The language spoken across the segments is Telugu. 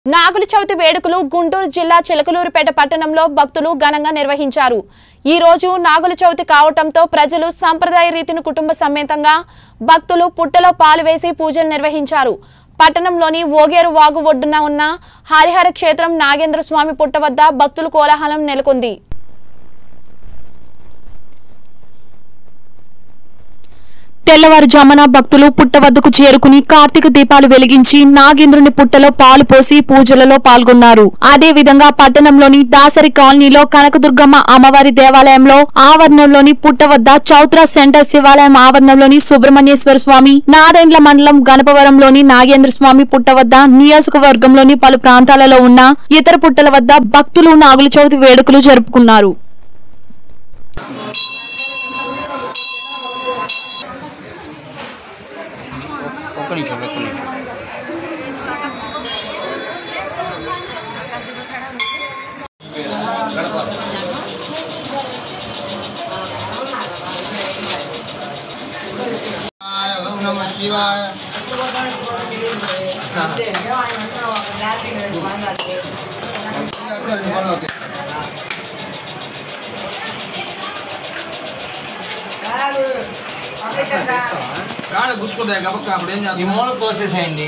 నాగుల చవితి వేడుకలు గుంటూరు జిల్లా చిలకలూరుపేట పట్టణంలో భక్తులు ఘనంగా నిర్వహించారు ఈ రోజు నాగుల చవితి కావటంతో ప్రజలు సంప్రదాయ రీతిని కుటుంబ సమేతంగా భక్తులు పుట్టలో పాలు వేసి పూజలు నిర్వహించారు పట్టణంలోని ఓగేరు వాగు ఒడ్డున ఉన్న హరిహర క్షేత్రం నాగేంద్ర స్వామి పుట్ట వద్ద భక్తుల కోలాహలం నెలకొంది తెల్లవారుజామున భక్తులు పుట్ట వద్దకు చేరుకుని కార్తీక దీపాలు వెలిగించి నాగేంద్రుని పుట్టలో పాలు పోసి పూజలలో పాల్గొన్నారు అదే విధంగా పట్టణంలోని దాసరి కాలనీలో కనకదుర్గమ్మ అమ్మవారి దేవాలయంలో ఆవరణంలోని పుట్ట వద్ద చౌత్రా సెంటర్ శివాలయం ఆవరణంలోని సుబ్రహ్మణ్యేశ్వర స్వామి నారాయణల మండలం గణపవరంలోని నాగేంద్ర స్వామి పుట్ట వద్ద నియోజకవర్గంలోని పలు ప్రాంతాలలో ఉన్న ఇతర పుట్టల వద్ద భక్తులు నాగుల చవితి వేడుకలు జరుపుకున్నారు ఒక్క నిమిషం ఒక్క నిమిషం ఓం నమ శివాయ రాడు గుచ్చుకుంటాయి కాబట్టి అప్పుడు ఏం ఈ చేస్తాం మూల కోసేసేయండి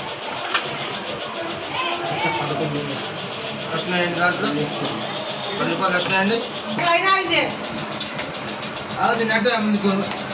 వచ్చినాయండి దాంట్లో పది రూపాయలు వచ్చినాయండి అది నెట్ ముందుకు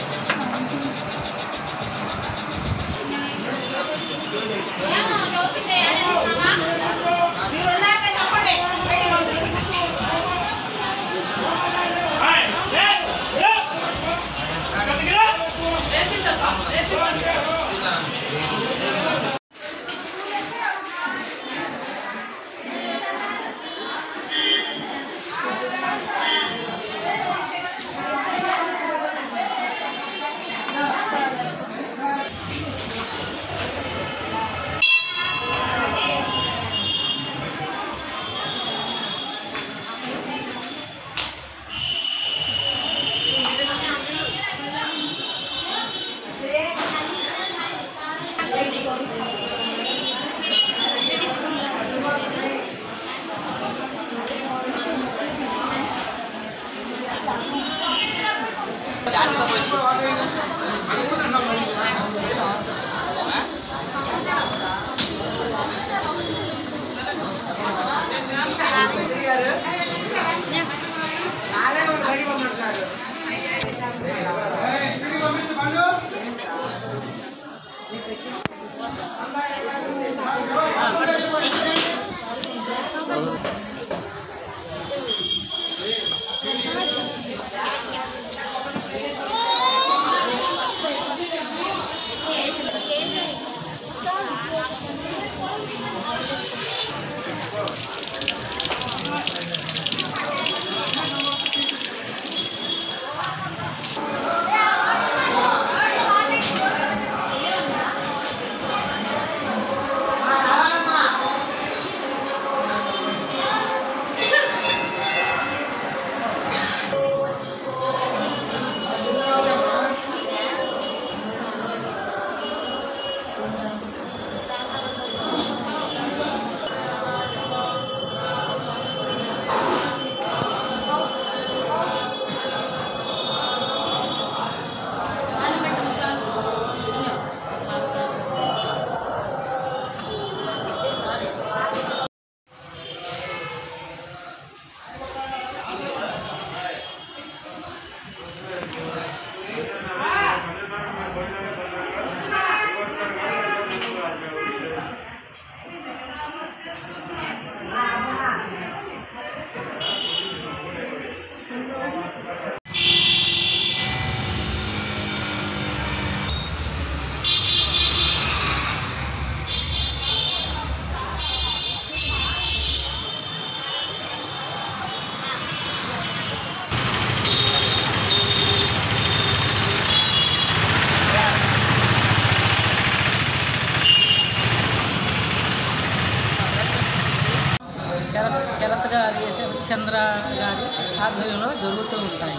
శరత్ శరత్ గారి శరత్ చంద్ర గారి ఆధ్వర్యంలో జరుగుతూ ఉంటాయి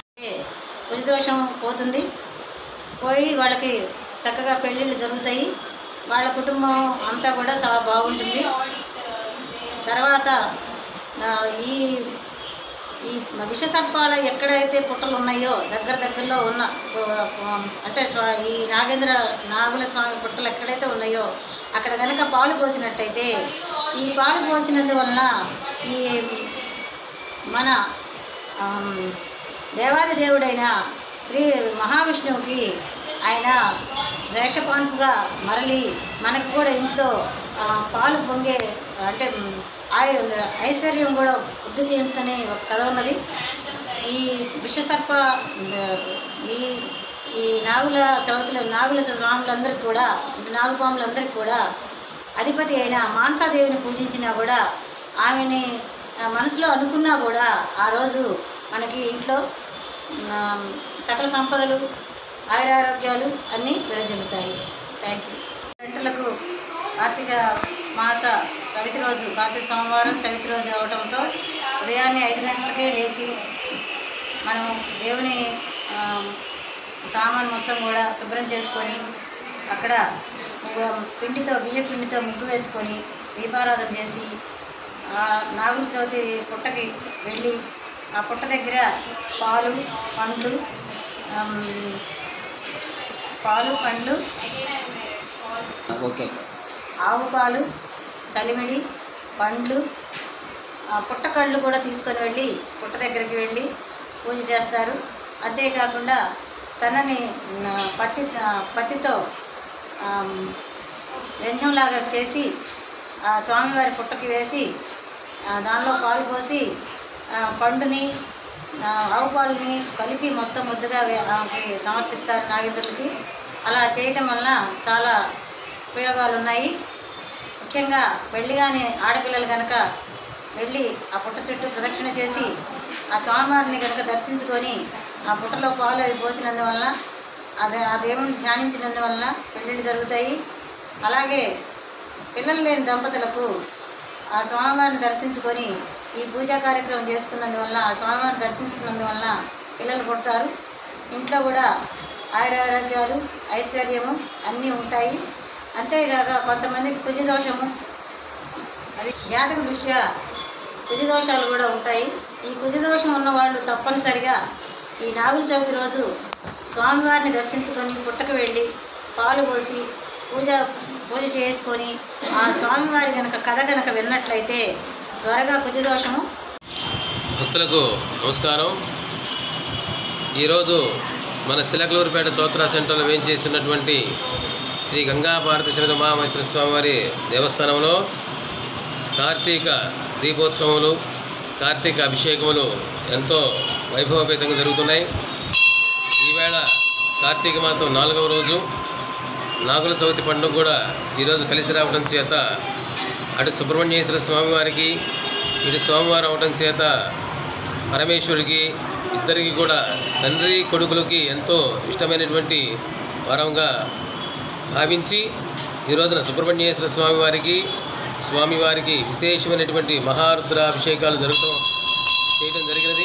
కుడి దోషం పోతుంది పోయి వాళ్ళకి చక్కగా పెళ్ళిళ్ళు జరుగుతాయి వాళ్ళ కుటుంబం అంతా కూడా చాలా బాగుంటుంది తర్వాత ఆ, ఈ ఈ విష సర్పాలు ఎక్కడైతే పుట్టలు ఉన్నాయో దగ్గర దగ్గరలో ఉన్న ఆ, అంటే స్వా- ఈ నాగేంద్ర నాగుల స్వామి పుట్టలు ఎక్కడైతే ఉన్నాయో అక్కడ కనుక పాలు పోసినట్టయితే ఈ పాలు పోసినందువలన ఈ మన ఆమ్, దేవాది దేవుడైన శ్రీ మహావిష్ణువుకి ఆయన శేషపాన్పుగా మరలి మనకు కూడా ఇంట్లో ఆ, పాలు పొంగే అంటే మ్, ఆయ ఐశ్వర్యం కూడా వృద్ధి చెందుతనే ఒక కథ ఉన్నది ఈ విషసర్ప ఈ ఈ నాగుల చవితుల నాగుల స్వాములందరికీ కూడా అంటే నాగుపాములందరికీ కూడా అధిపతి అయిన మానసాదేవిని పూజించినా కూడా ఆమెని ఆ, మనసులో అనుకున్నా కూడా ఆ రోజు మనకి ఇంట్లో ఆ, సకల సంపదలు ఆయురారోగ్యాలు అన్నీ వెదజల్లుతాయి థ్యాంక్ యూ గంటలకు కార్తీక మాస చవితి రోజు కార్తీక సోమవారం చవితి రోజు అవడంతో ఉదయాన్నే ఐదు గంటలకే లేచి మనం దేవుని ఆ, సామాన్ మొత్తం కూడా శుభ్రం చేసుకొని అక్కడ ఒక పిండితో బియ్య పిండితో ముగ్గు వేసుకొని దీపారాధన చేసి ఆ నాగుల చవితి పుట్టకి వెళ్ళి ఆ పుట్ట దగ్గర పాలు పండ్లు ఆమ్, పాలు పండ్లు ఓకే ఆవు పాలు చలిమిడి పండ్లు ఆ పుట్టకళ్ళు కూడా తీసుకొని వెళ్ళి పుట్ట దగ్గరికి వెళ్ళి పూజ చేస్తారు అంతేకాకుండా సన్నని ఆ, పత్తి ఆ, పత్తితో ఆమ్, వ్యంజంలాగా చేసి ఆ స్వామివారి పుట్టకి వేసి ఆ, దానిలో పాలు పోసి ఆ, పండుని ఆ, ఆవు పాలని కలిపి మొత్తం ముద్దగా వే- ఆమెకి సమర్పిస్తారు నాగేంద్రులకి అలా చేయటం వలన చాలా ఉపయోగాలు ఉన్నాయి ముఖ్యంగా పెళ్లి కాని ఆడపిల్లలు కనుక వెళ్ళి ఆ పుట్ట చుట్టూ ప్రదక్షిణ చేసి ఆ స్వామివారిని కనుక దర్శించుకొని ఆ పుట్టలో పాలు అవి పోసినందువలన అదే ఆ దేవుడిని ధ్యానించినందువలన పెళ్ళిళ్ళు జరుగుతాయి అలాగే పిల్లలు లేని దంపతులకు ఆ స్వామివారిని దర్శించుకొని ఈ పూజా కార్యక్రమం చేసుకున్నందువల్ల ఆ స్వామివారిని దర్శించుకున్నందువల్ల పిల్లలు పుడతారు ఇంట్లో కూడా ఆయురారోగ్యాలు ఐశ్వర్యము అన్నీ ఉంటాయి అంతేకాక కొంతమందికి కుజ దోషము అవి జాతక దృష్ట్యా కుజ దోషాలు కూడా ఉంటాయి ఈ కుజ దోషం ఉన్నవాళ్ళు తప్పనిసరిగా ఈ నాగుల చవితి రోజు స్వామివారిని దర్శించుకొని పుట్టకు వెళ్ళి పాలు పోసి పూజ పూజ చేసుకొని ఆ స్వామివారి గనక కథ గనక విన్నట్లయితే త్వరగా కుజ దోషము భక్తులకు నమస్కారం ఈరోజు మన చిలకలూరుపేట చౌత్రా సెంటర్లో వేయించేసినటువంటి శ్రీ గంగా భారతి శ్రీ మహామేశ్వర స్వామివారి దేవస్థానంలో కార్తీక దీపోత్సవములు కార్తీక అభిషేకములు ఎంతో వైభవపేతంగా జరుగుతున్నాయి ఈవేళ కార్తీక మాసం నాలుగవ రోజు నాగుల చవితి పండుగ కూడా ఈరోజు కలిసి రావడం చేత అటు సుబ్రహ్మణ్యేశ్వర స్వామివారికి ఇటు సోమవారం అవడం చేత పరమేశ్వరుడికి ఇద్దరికి కూడా తండ్రి కొడుకులకి ఎంతో ఇష్టమైనటువంటి వరంగా భావించి ఈ రోజున సుబ్రహ్మణ్యేశ్వర స్వామివారికి స్వామివారికి విశేషమైనటువంటి మహారుద్రాభిషేకాలు జరగటం చేయడం జరిగినది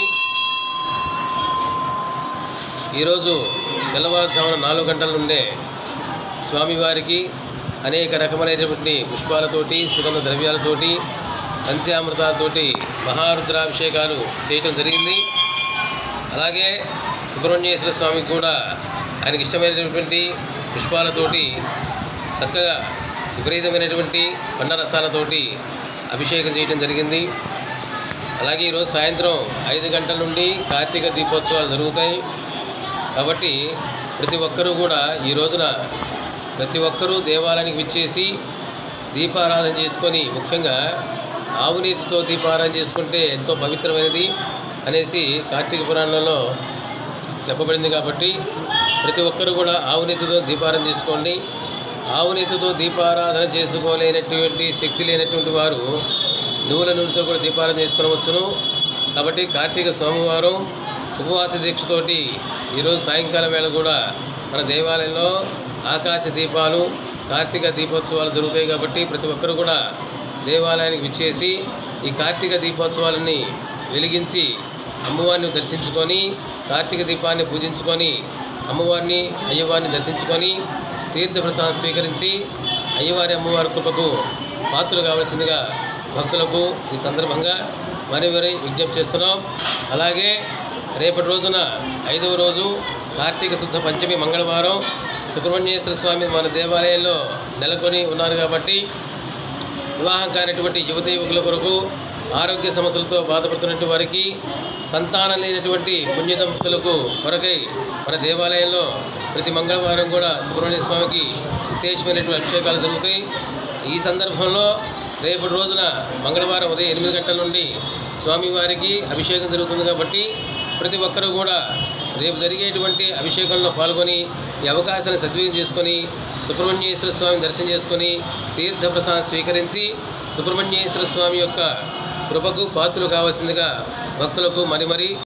ఈరోజు తెల్లవారుజామున నాలుగు గంటల నుండే స్వామివారికి అనేక రకమైనటువంటి పుష్పాలతోటి సుగంధ ద్రవ్యాలతోటి పంచామృతాలతోటి మహారుద్రాభిషేకాలు చేయటం జరిగింది అలాగే సుబ్రహ్మణ్యేశ్వర స్వామికి కూడా ఆయనకి ఇష్టమైనటువంటి పుష్పాలతోటి చక్కగా విపరీతమైనటువంటి పండరసాలతోటి అభిషేకం చేయడం జరిగింది అలాగే ఈరోజు సాయంత్రం ఐదు గంటల నుండి కార్తీక దీపోత్సవాలు జరుగుతాయి కాబట్టి ప్రతి ఒక్కరూ కూడా ఈ రోజున ప్రతి ఒక్కరూ దేవాలయానికి విచ్చేసి దీపారాధన చేసుకొని ముఖ్యంగా ఆవునీతితో దీపారాధన చేసుకుంటే ఎంతో పవిత్రమైనది అనేసి కార్తీక పురాణంలో చెప్పబడింది కాబట్టి ప్రతి ఒక్కరు కూడా ఆవునీతితో దీపారాధన చేసుకోండి ఆవునీతితో దీపారాధన చేసుకోలేనటువంటి శక్తి లేనటువంటి వారు నువ్వుల నూనెతో కూడా దీపారాధన చేసుకునవచ్చును కాబట్టి కార్తీక సోమవారం ఉపవాస దీక్షతోటి ఈరోజు సాయంకాలం వేళ కూడా మన దేవాలయంలో ఆకాశ దీపాలు కార్తీక దీపోత్సవాలు జరుగుతాయి కాబట్టి ప్రతి ఒక్కరు కూడా దేవాలయానికి విచ్చేసి ఈ కార్తీక దీపోత్సవాలని వెలిగించి అమ్మవారిని దర్శించుకొని కార్తీక దీపాన్ని పూజించుకొని అమ్మవారిని అయ్యవారిని దర్శించుకొని తీర్థ ప్రసాదం స్వీకరించి అయ్యవారి అమ్మవారి కృపకు పాత్రలు కావలసిందిగా భక్తులకు ఈ సందర్భంగా మరి మరి విజ్ఞప్తి చేస్తున్నాం అలాగే రేపటి రోజున ఐదవ రోజు కార్తీక శుద్ధ పంచమి మంగళవారం సుబ్రహ్మణ్యేశ్వర స్వామి మన దేవాలయంలో నెలకొని ఉన్నారు కాబట్టి వివాహం కానిటువంటి యువతి యువకుల కొరకు ఆరోగ్య సమస్యలతో బాధపడుతున్నటువంటి వారికి సంతానం లేనటువంటి పుణ్య దంపతులకు కొరకై మన దేవాలయంలో ప్రతి మంగళవారం కూడా సుబ్రహ్మణ్య స్వామికి విశేషమైనటువంటి అభిషేకాలు జరుగుతాయి ఈ సందర్భంలో రేపటి రోజున మంగళవారం ఉదయం ఎనిమిది గంటల నుండి స్వామివారికి అభిషేకం జరుగుతుంది కాబట్టి ప్రతి ఒక్కరూ కూడా రేపు జరిగేటువంటి అభిషేకంలో పాల్గొని ఈ అవకాశాన్ని సద్వినియోగం చేసుకొని సుబ్రహ్మణ్యేశ్వర స్వామిని దర్శనం చేసుకొని తీర్థప్రసాదం స్వీకరించి సుబ్రహ్మణ్యేశ్వర స్వామి యొక్క కృపకు పాత్రలు కావాల్సిందిగా భక్తులకు మరి మరి